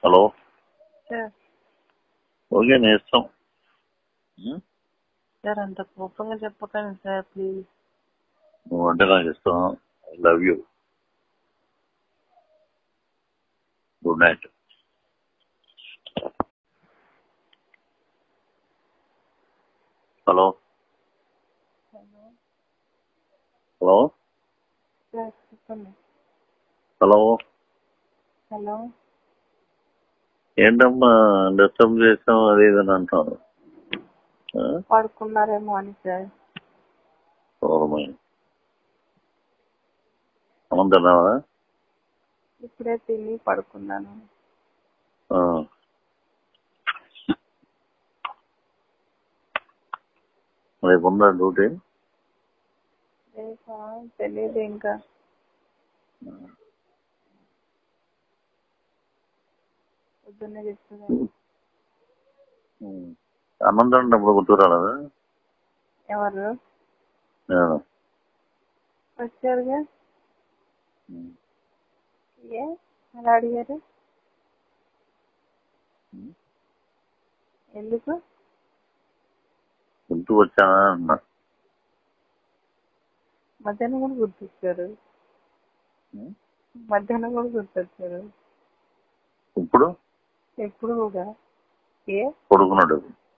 Hello sir okay నేను ఇస్తాం ఉం? Sir అంత కోపంగా చెప్పకండి సార్ ప్లీజ్ నువ్వు అంటే నాకు ఇష్టం I love you good night hello hello hello sir చెప్పండి హలో హలో ఏంటమ్మా డిస్టర్బ్ చేసాం అది ఇది అని అంటాను ఆ? పడుకున్నారేమో అని సార్ దూరమై అన్నం తిన్నావా ఇప్పుడే తిని పడుకున్నాను ఆ. రేపు ఉందా డ్యూటీ రేపా తెలియదు ఇంకా పొద్దున్నే చెప్తున్నాను ఉం. అన్నం తింటున్నప్పుడు గుర్తు రాలేదా ఎవరు నేను వచ్చారుగా ఉం. ఏ అలా అడిగారు ఎందుకు గుర్తు వచ్చానా అన్నా మధ్యాహ్నం కూడా గుర్తొచ్చారు ఉం? మధ్యాహ్నం కూడా గుర్తొచ్చారు ఇప్పుడు ఎప్పుడు కూడా ఏ పడుకున్నాడు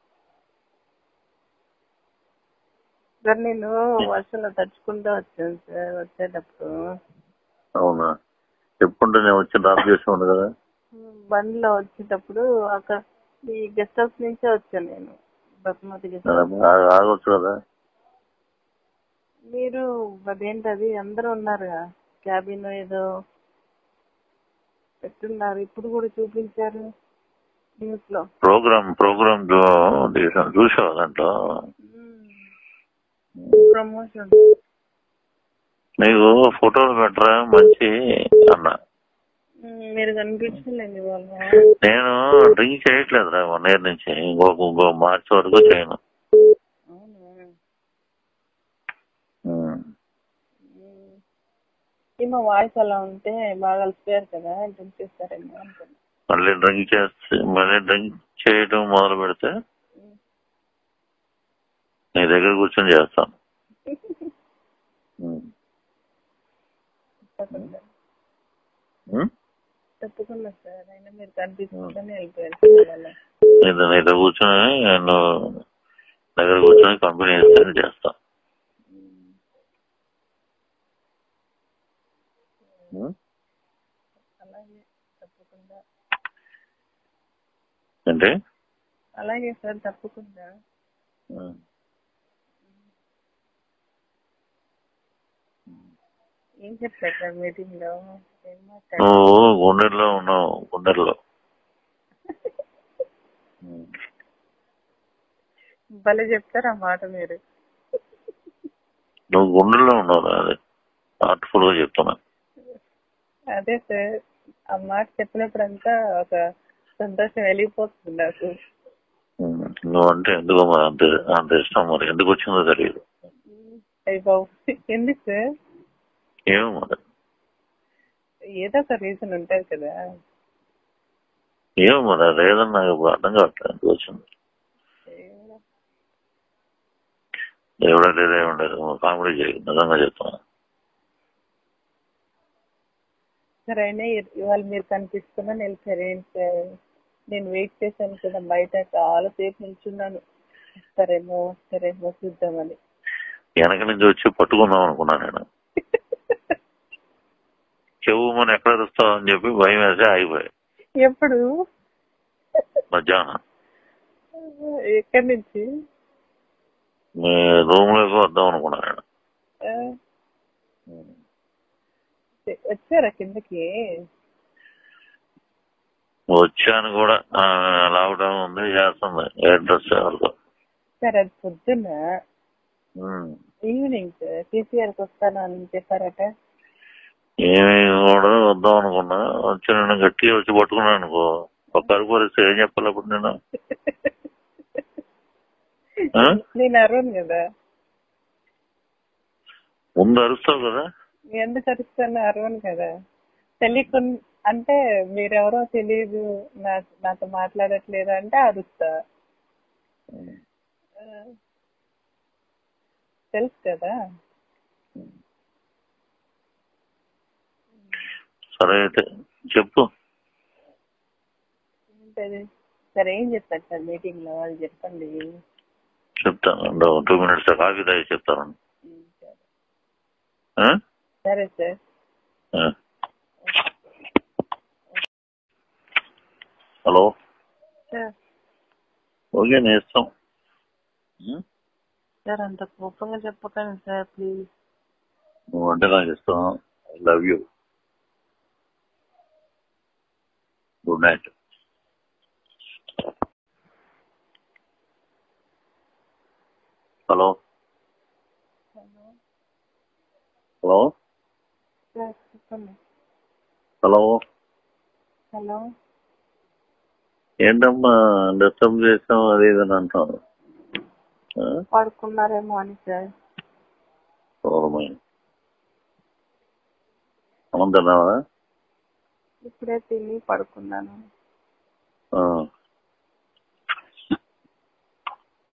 సార్ నేను వర్షంలో తడుచుకుంటూ వచ్చాను సార్ వచ్చేటప్పుడు అవునా చెప్పుకుంటే నేను వచ్చి డ్రాప్ చేసి ఉండు కదా బండిలో వచ్చేటప్పుడు అక్కడ ఈ గెస్ట్ హౌస్ నుంచే వచ్చాను నేను బస్మతి గెస్ట్ నేను హౌస్ ఆగ- ఆగొచ్చు కదా మీరు అదేంటది అందరూ ఉన్నారుగా క్యాబిన్ ఏదో పెట్టున్నారు ఇప్పుడు కూడా చూపించారు న్యూస్ లో ప్రోగ్రామ్ ప్రోగ్రామ్ తీసాను చూసావా దాంట్లో ప్రమోషన్ నీకు ఫోటోలు పెట్టరా మంచి అన్న మీరు కనిపించలేదు వాళ్ళు నేను డ్రింక్ చేయట్లేదురా వన్ ఇయర్ నుంచి ఇంకో ఇంకో మార్చి వరకు చేయను అవునా ఉం. ఏమో వాయిస్ అలా ఉంటే బాగా అలసిపోయారు కదా డ్రింక్ చేస్తారేమో అనుకున్నా మళ్ళీ డ్రింక్ చేస్తే మళ్ళీ డ్రింక్ చేయడం మొదలు పెడితే నీ దగ్గర కూర్చొని చేస్తాను ఉం. తప్పకుండా ఉం? తప్పకుండా సార్ అయినా మీరు కనిపించకుండానే వెళ్ళిపోయారు వల్ల నీతో నీతో కూర్చొని నేను దగ్గర కూర్చొని కంపెనీ ఇస్తే చేస్తా ఉం? అలాగే తప్పకుండా ఏంటి అలాగే సార్ తప్పకుండా ఉం. ఏం చెప్పారు సార్ మీటింగ్ లో ఏం మాట్లాడారు నువ్వు గుండెల్లో ఉన్నావు గుండెల్లో ఉం. భలే చెప్తారు ఆ మాట మీరు నువ్వు గుండెల్లో ఉన్నావు అది హార్ట్ఫుల్ గా చెప్తున్నా అదే సార్ ఆ మాట చెప్పినప్పుడంతా ఒక సంతోషం వెళ్ళిపోతుంది నాకు ఉం. నువ్వంటే ఎందుకో మరి అంత అంత ఇష్టం మరి ఎందుకు వచ్చిందో తెలియదు అయ్యి బాబు ఎందుకు సార్ ఏమో మరి ఏదో ఒక రీజన్ ఉంటుంది కదా ఏమో మరి అది లేదని నాకు ఇప్పుడు అర్థం కావట్లేదు ఎందుకు వచ్చింది ఏమో. దేవుడా లేదా ఉండదు కామెడీ చేయి నిజంగా చెప్తున్నా సరే అయినా ఇ- ఇవాళ మీరు కనిపిస్తున్నాను వెళ్ళిపోయారు ఏంటి సార్ నేను వెయిట్ చేశాను కదా బయట చాలా సేపు నిల్చున్నాను వస్తారేమో వస్తారేమో చూద్దామని వెనక నుంచి వచ్చి పట్టుకుందాం అనుకున్నా నేను చెవు మన ఎక్కడ అరుస్తావు అని చెప్పి భయం వేసి ఆగిపోయాయి ఎప్పుడు మధ్యాహ్నం ఎక్కడి నుంచి మీ రూమ్ లోకి వద్దాం అనుకున్నా నేను ఆ, వచ్చారా కిందకి వచ్చాను కూడా లాక్డౌన్ ఉంది చేస్తుంది అడ్రస్ ఎవరికో సార్ అది పొద్దున్న ఉమ్. ఈవినింగ్ పీసీఆర్కి వస్తాను అని చెప్పారట ఏమి కూడా వద్దాం అనుకున్నా వచ్చి నేను గట్టిగా వచ్చి పట్టుకున్నాను అనుకో ఒక పరిస్థితి ఏం చెప్పాలి అప్పుడు నేను ఆ? నేను అరవను కదా ముందు అరుస్తావు కదా ఎందుకు అరుస్తాను అరవను కదా తెలియకుండా అంటే మీరెవరో తెలియదు నా నాతో మాట్లాడట్లేదు అంటే అరుస్తా ఆ, తెలుసు కదా సరే అయితే చెప్పు ఏంటది సరే ఏం చెప్తారు సార్ మీటింగ్ లో అది చెప్పండి చెప్తాను టూ మినిట్స్ కాఫీ తాగి చెప్తాను ఉమ్, సరే. ఆ? సరే సార్ ఆ. హలో సార్ ఓకే నేను ఇస్తాం ఉం? సార్ అంత కోపంగా చెప్పకండి సార్ ప్లీజ్ నువ్వు అంటే నాకు ఇస్తాం I love you good night hello hello sir చెప్పండి హలో హలో ఏంటమ్మా డిస్టర్బ్ చేసాం అది ఇది అని అంటాను ఆ? పడుకున్నారేమో అని సార్ దూరమై అన్నం తిన్నావా ఇప్పుడే తిని పడుకున్నాను ఆ.